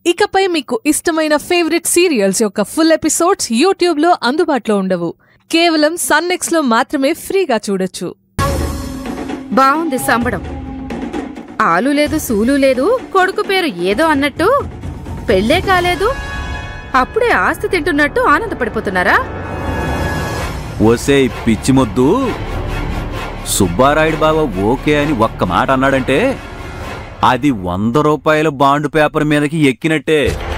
ఇకపై మీకు ఇష్టమైన ఫేవరెట్ సీరియల్స్ యొక్క ఫుల్ ఎపిసోడ్స్ యూట్యూబ్లో అందుబాటులో ఉండవు కేవలం సన్నెక్స్లో మాత్రమే ఫ్రీగా చూడొచ్చు బావుంది సంబడం ఆలు లేదు సూలు లేదు కొడుకు పేరు ఏదో అన్నట్టు పెళ్ళే కాలేదు అప్పుడే ఆస్తి తింటున్నట్టు ఆనందపడిపోతున్నారా ఓసే పిచ్చి మొద్దు సుబ్బారాయుడు బావ ఓకే అని ఒక్క మాట అన్నాడంటే అది వంద రూపాయల బాండ్ పేపర్ మీదకి ఎక్కినట్టే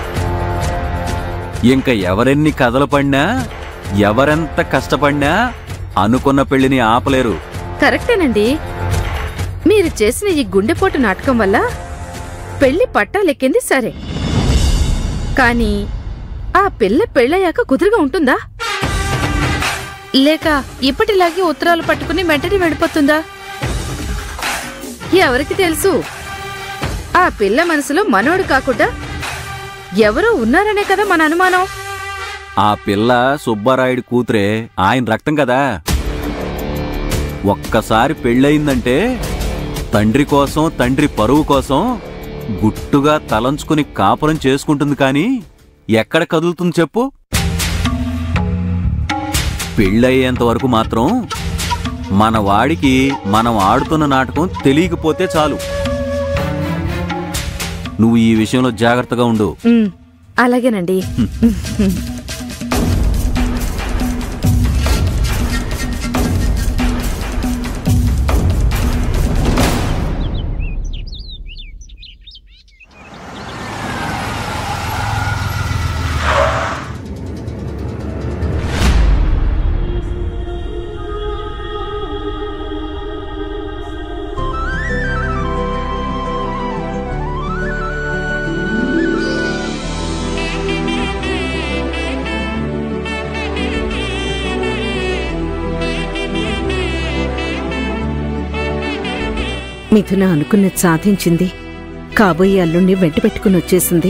ఇంకా ఎవరెన్ని కథలు పడినా ఎవరెంత కష్టపడినా అనుకున్న పెళ్లిని ఆపలేరు కరెక్టేనండి మీరు చేసిన ఈ గుండెపోటు నాటకం వల్ల పెళ్లి పట్టాలెక్కింది సరే కానీ ఆ పిల్ల పెళ్ళయ్యాక కుదురుగా ఉంటుందా లేక ఇప్పటిలాగే ఉత్తరాలు పట్టుకుని వెంటనే వెళ్ళిపోతుందా ఎవరికి తెలుసు ఆ పిల్ల మనసులో మనోడు కాకుండా ఎవరో ఉన్నారనే కదా మన అనుమానం ఆ పిల్ల సుబ్బారాయుడు కూతురే ఆయన రక్తం కదా ఒక్కసారి పెళ్ళయిందంటే తండ్రి కోసం తండ్రి పరువు కోసం గుట్టుగా తలంచుకుని కాపురం చేసుకుంటుంది కానీ ఎక్కడ కదులుతుంది చెప్పు పెళ్ళయ్యేంత వరకు మాత్రం మన వాడికి మనం ఆడుతున్న నాటకం తెలియకపోతే చాలు నువ్వు ఈ విషయంలో జాగ్రత్తగా ఉండు ఉమ్, అలాగేనండి మిథున అనుకున్నది సాధించింది కాబోయే అల్లుణ్ణి వెంట పెట్టుకుని వచ్చేసింది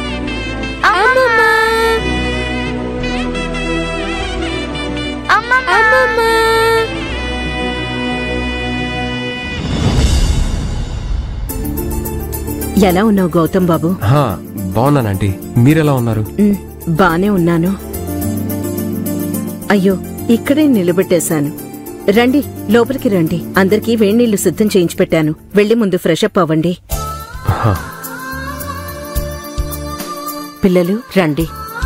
ఎలా ఉన్నావు గౌతమ్ బాబు హా, బాగున్నానంటీ మీరెలా ఉన్నారు ఉమ్, బానే ఉన్నాను అయ్యో ఇక్కడే నిలబెట్టేశాను రండి లోపలికి రండి అందరికీ వేణీళ్లు సిద్ధం చేయించి పెట్టాను వెళ్లి ముందు ఫ్రెష్ అప్ అవ్వండి హా, పిల్లలు రండి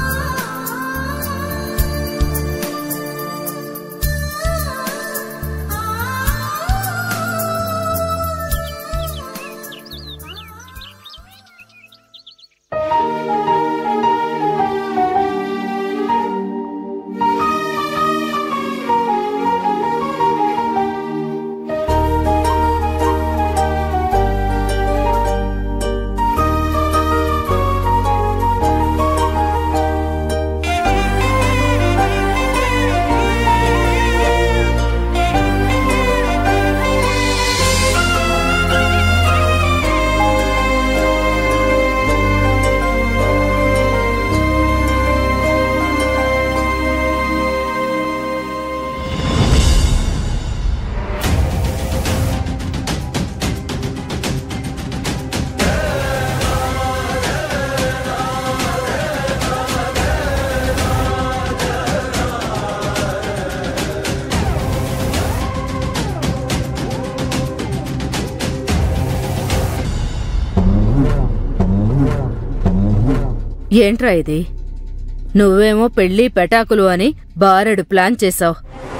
ఏంట్రా ఇది నువ్వేమో పెళ్లి పెటాకులు అని బారెడు ప్లాన్ చేశావు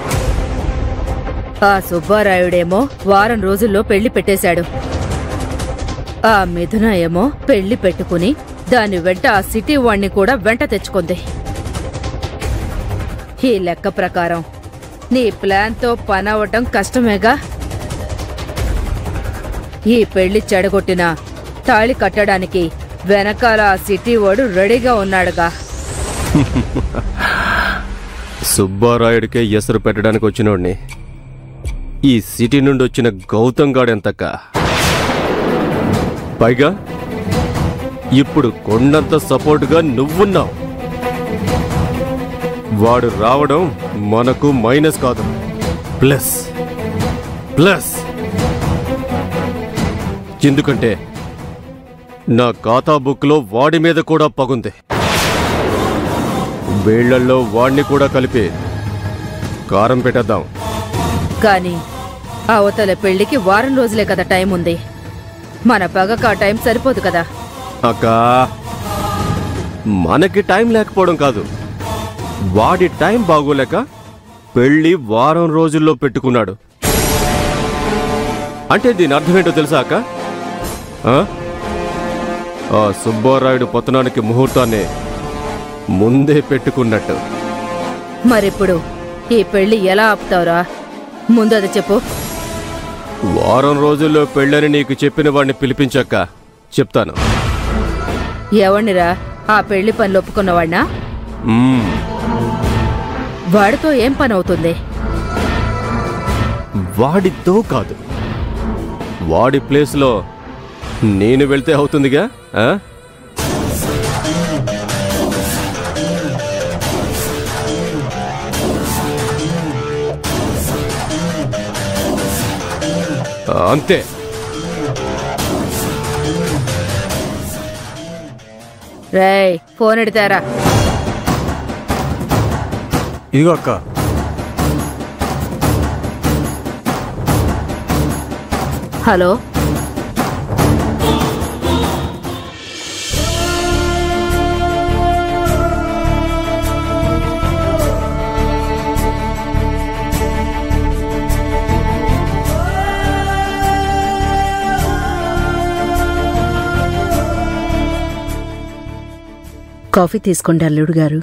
ఆ సుబ్బారాయుడేమో వారం రోజుల్లో పెళ్లి పెట్టేశాడు ఆ మిథున ఏమో పెళ్లి పెట్టుకుని దాని వెంట ఆ సిటీ వాణ్ణి కూడా వెంట తెచ్చుకుంది ఈ లెక్క ప్రకారం నీ ప్లాన్తో పనవటం కష్టమేగా ఈ పెళ్లి చెడగొట్టిన తాళి కట్టడానికి వెనకాల ఆ సిటీ వాడు రెడీగా ఉన్నాడుగా సుబ్బారాయుడికే ఎసరు పెట్టడానికి వచ్చినోడిని ఈ సిటీ నుండి వచ్చిన గౌతమ్ గాడెంతక్క పైగా ఇప్పుడు కొండంత సపోర్టుగా నువ్వున్నావు వాడు రావడం మనకు మైనస్ కాదు ప్లస్ ప్లస్ ఎందుకంటే నా ఖాతా బుక్లో వాడి మీద కూడా పగుంది వేళ్లల్లో వాడిని కూడా కలిపి కారం పెట్టేద్దాం కానీ అవతల పెళ్లికి వారం రోజులే కదా టైం ఉంది మన పగకు ఆ టైం సరిపోదు కదా అక్కా మనకి టైం లేకపోవడం కాదు వాడి టైం బాగోలేక పెళ్లి వారం రోజుల్లో పెట్టుకున్నాడు అంటే దీని అర్థం ఏంటో తెలుసా అక్క ఆ? ఆ సుబ్బారాయుడు పతనానికి ముహూర్తాన్ని ముందే పెట్టుకున్నట్టు మరిప్పుడు ఈ పెళ్లి ఎలా ఆపుతావురా ముందు అది చెప్పు వారం రోజుల్లో పెళ్ళని నీకు చెప్పిన వాడిని పిలిపించాక చెప్తాను ఎవణ్ణిరా ఆ పెళ్లి పనులు ఒప్పుకున్నవాడినా మ్మ్. వాడితో ఏం పని అవుతుంది వాడితో కాదు వాడి ప్లేస్లో నేను వెళ్తే అవుతుందిగా ఆ? అంతే రేయ్ ఫోన్ ఎడతారా ఇదిగో అక్క హలో కాఫీ తీసుకోండి అల్లుడు గారు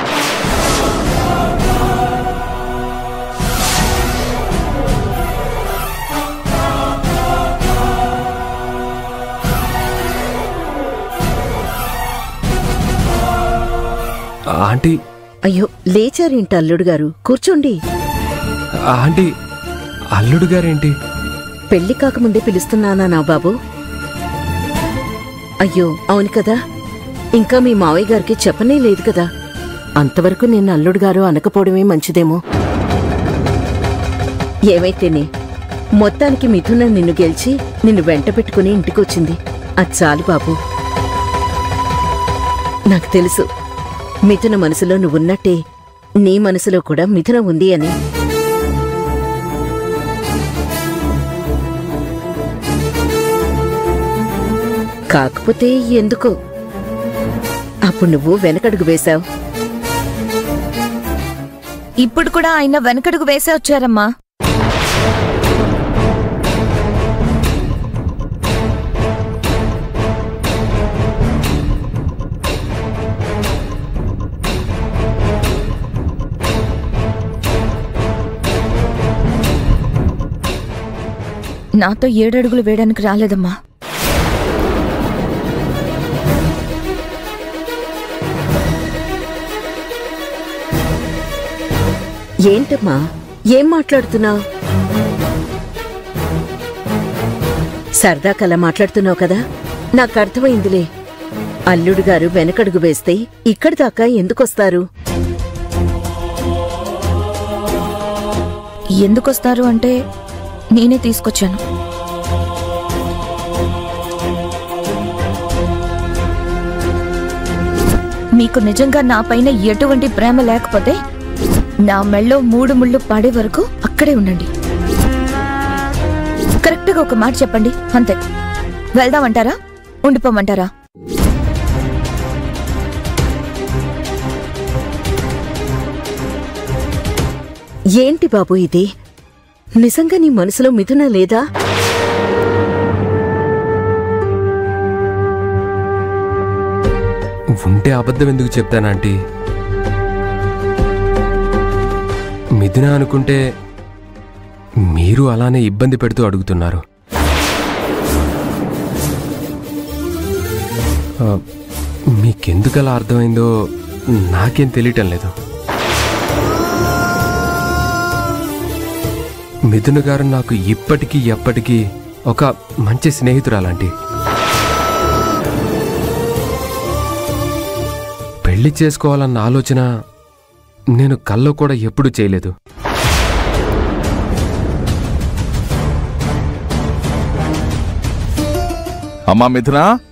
ఆంటీ అయ్యో లేచారేంటి అల్లుడు గారు కూర్చోండి ఆంటీ అల్లుడు గారేంటి పెళ్లి కాకముందే పిలుస్తున్నానా నా బాబు అయ్యో అవును కదా ఇంకా మీ మావయ్య గారికి చెప్పనే లేదు కదా అంతవరకు నిన్ను అల్లుడు గారు అనకపోవడమే మంచిదేమో ఏమైతేనే మొత్తానికి మిథున నిన్ను గెలిచి నిన్ను వెంట పెట్టుకుని ఇంటికొచ్చింది అది చాలు బాబు నాకు తెలుసు మిథున మనసులో నువ్వున్నట్టే నీ మనసులో కూడా మిథున ఉంది అని కాకపోతే ఎందుకో అప్పుడు నువ్వు వెనకడుగు వేశావు ఇప్పుడు కూడా ఆయన వెనకడుగు వేసే వచ్చారమ్మా నాతో ఏడడుగులు వేయడానికి రాలేదమ్మా ఏంటమ్మా ఏం మాట్లాడుతున్నావు సరదా కలా మాట్లాడుతున్నావు కదా నాకు అర్థమైందిలే అల్లుడు గారు వెనకడుగు వేస్తే ఇక్కడి దాకా ఎందుకొస్తారు ఎందుకొస్తారు అంటే నేనే తీసుకొచ్చాను మీకు నిజంగా నా పైన ఎటువంటి ప్రేమ లేకపోతే నా మెళ్ళో మూడు ముళ్ళు పడే వరకు అక్కడే ఉండండి కరెక్ట్గా ఒక మాట చెప్పండి అంతే వెళ్దామంటారా ఉండిపోమంటారా ఏంటి బాబు ఇది నిజంగా నీ మనసులో మిథున లేదా ఉంటే అబద్ధం ఎందుకు చెప్తానంటీ మిథున అనుకుంటే మీరు అలానే ఇబ్బంది పెడుతూ అడుగుతున్నారు ఆ, మీకెందుకు అలా అర్థమైందో నాకేం తెలియటం లేదు మిథున గారు నాకు ఇప్పటికీ ఎప్పటికీ ఒక మంచి స్నేహితురాలంటి పెళ్లి చేసుకోవాలన్న ఆలోచన నేను కల్లో కూడా ఎప్పుడూ చేయలేదు అమ్మా మిథున